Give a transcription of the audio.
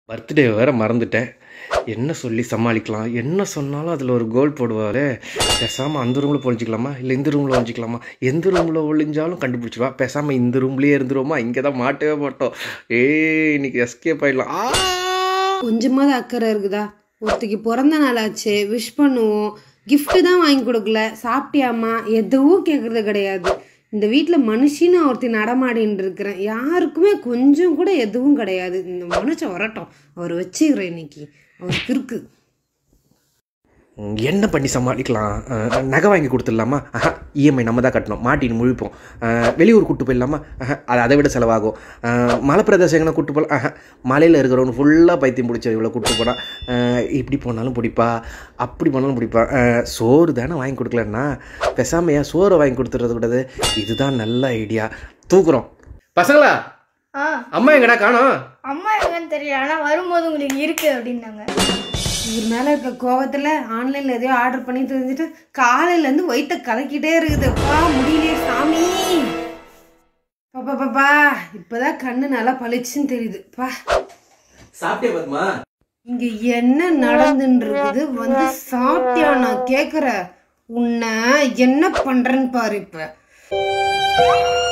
birthday வேற மறந்துட்டேன் என்ன சொல்லி சமாளிக்கலாம் என்ன சொன்னாலும் அதில் ஒரு கோல் போடுவாரு பேசாமல் அந்த ரூமில் பொழிஞ்சிக்கலாமா இல்லை இந்த ரூமில் ஒழிஞ்சிக்கலாமா எந்த ரூமில் ஒழிஞ்சாலும் கண்டுபிடிச்சிவா பேசாமல் இந்த ரூம்லேயே இருந்துருவோமா இங்கே தான் மாட்டவே மாட்டோம் ஏய் இன்னைக்கு எஸ்கேப் ஆயிடலாம் ஆ கொஞ்சமாவது அக்கறை இருக்குதா ஒருத்திக்கு பிறந்த நாள் ஆச்சு விஷ் பண்ணுவோம் gift தான் வாங்கி கொடுக்கல சாப்பிட்டியாம்மா எதுவும் கேட்கறது கிடையாது இந்த வீட்டில் மனுஷின்னு ஒருத்தி நடமாடின்னு இருக்கிறேன் யாருக்குமே கொஞ்சம் கூட எதுவும் கிடையாது இந்த மனுஷன் வரட்டும் அவர் வச்சுக்கிறேன் இன்னைக்கு அவருக்கு இருக்கு ம், என்ன பண்ணி சமாளிக்கலாம் அஹ், நகை வாங்கி கொடுத்துடலாமா ஆஹா இஎம்ஐ நம்ம தான் கட்டணும் மாட்டின்னு முழிப்போம் அஹ், வெளியூர் கூட்டு போயிடலாமா ஆஹா அது அதை விட செலவாகும் அஹ், மலை பிரதேசம் எங்கன்னா கூட்டு போகலாம் ஆஹா மலையில் இருக்கிறவனு ஃபுல்லாக பைத்தியம் பிடிச்ச இவ்வளோ கூட்டு போனால் இப்படி போனாலும் பிடிப்பா அப்படி போனாலும் பிடிப்பா அஹ், சோறு தானே வாங்கி கொடுக்கலன்னா பேசாமல் ஏன் சோறை வாங்கி கொடுத்துறது கூடாது இதுதான் நல்ல ஐடியா தூக்குறோம் பசங்களா ஆ அம்மா எங்கடா காணோம் அம்மா எங்கன்னு தெரியல ஆனால் வரும்போது உங்களுக்கு இருக்கு அப்படின்னாங்க இவர் மேலே இருக்க கோவத்தில் ஆன்லைனில் எதையோ ஆர்டர் பண்ணி தெரிஞ்சுட்டு காலையிலேருந்து வயிற்ற கலக்கிட்டே இருக்குது பா முடியலையே சாமி பாப்பா பாப்பா இப்போதான் கண்ணு நல்லா பளிச்சுன்னு தெரியுது பா சாப்பிட்டே பத்மா இங்க என்ன நடந்துன்னு இருக்குது வந்து சாப்பிட்டியா நான் கேக்குற உன்னை என்ன பண்றேன்னு பாரு இப்ப